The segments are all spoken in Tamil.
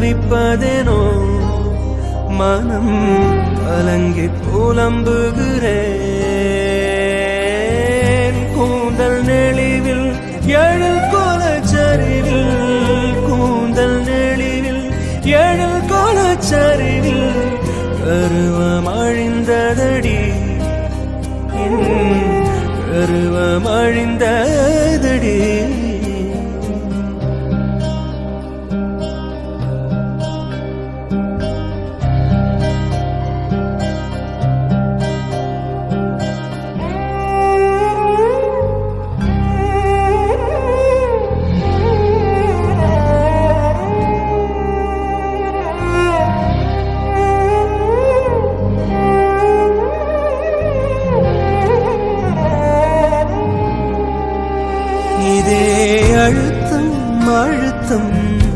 தவிப்பதேனோ மனம் கலங்கி புலம்புகிறேன் கூந்தல் நெளிவில் எழில் கோலச்சரிவில் கூந்தல் நெளிவில் எழில் கோலச்சரிவில் கருவம் அழிந்ததடி என் கருவம் அழிந்ததடி இதே அழுத்தம் அழுத்தம்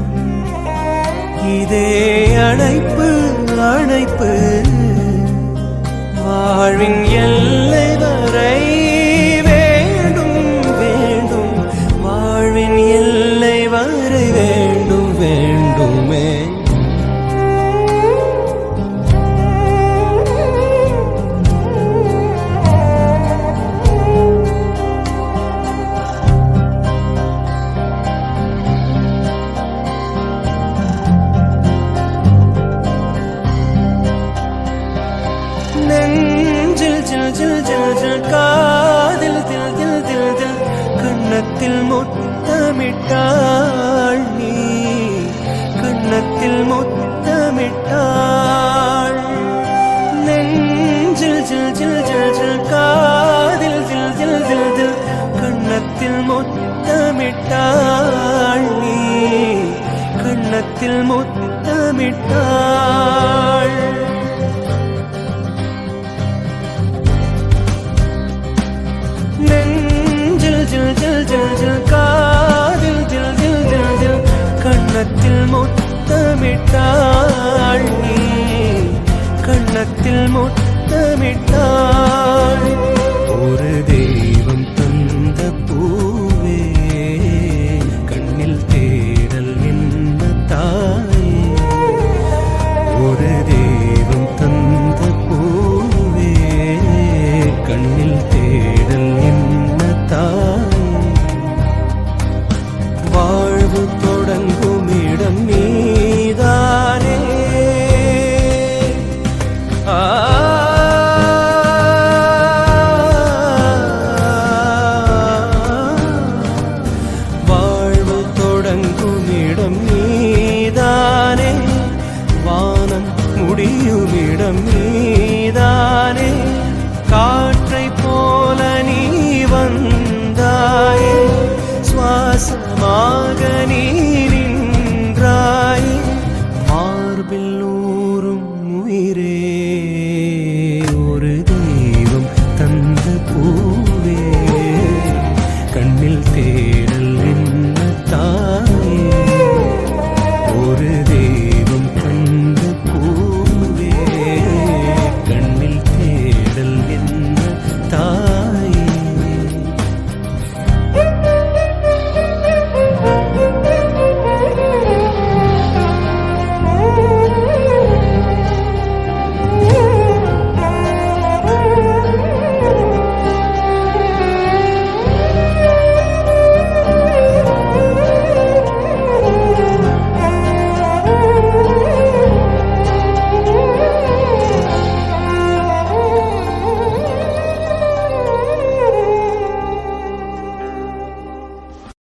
இதே அணைப்பு அணைப்பு வாழ்வின் எல்லை வரை வேண்டும் வேண்டும் வாழ்வின் எல்லை வரை வேண்டும் வேண்டுமே நெஞ்சில் ஜில் ஜில் ஜில் ஜில் காதில் தில் தில் தில் தில் கண்ணத்தில் முத்தமிட்டாள் நீ கண்ணத்தில் முத்தமிட்டாள் நெஞ்சில் ஜில் ஜில் ஜில் ஜில் காதில் தில் தில் தில் தில் கண்ணத்தில் முத்தமிட்டாள் நீ கண்ணத்தில் முத்தமிட்டாள் நெஞ்சில் ஜில் ஜில் ஜில் ஜில் காதில் ஜில் ஜில் ஜில் ஜில் கண்ணத்தில் முத்தமிட்டாள் நீ கண்ணத்தில் முத்தமிட்டாள் ஒரு தெய்வம் தந்த பூவே கண்ணில் தேடல் என்ன தாயே ஒரு தெய்வம் தந்த பூவே கண்ணில் தேடல் என்ன தாய் வாழ்வு தொடங்கும் இடம் நீதானே ஆ வாழ்வு தொடங்கும் இடம் நீதானே வானம் முடியும் இடம் நீதானே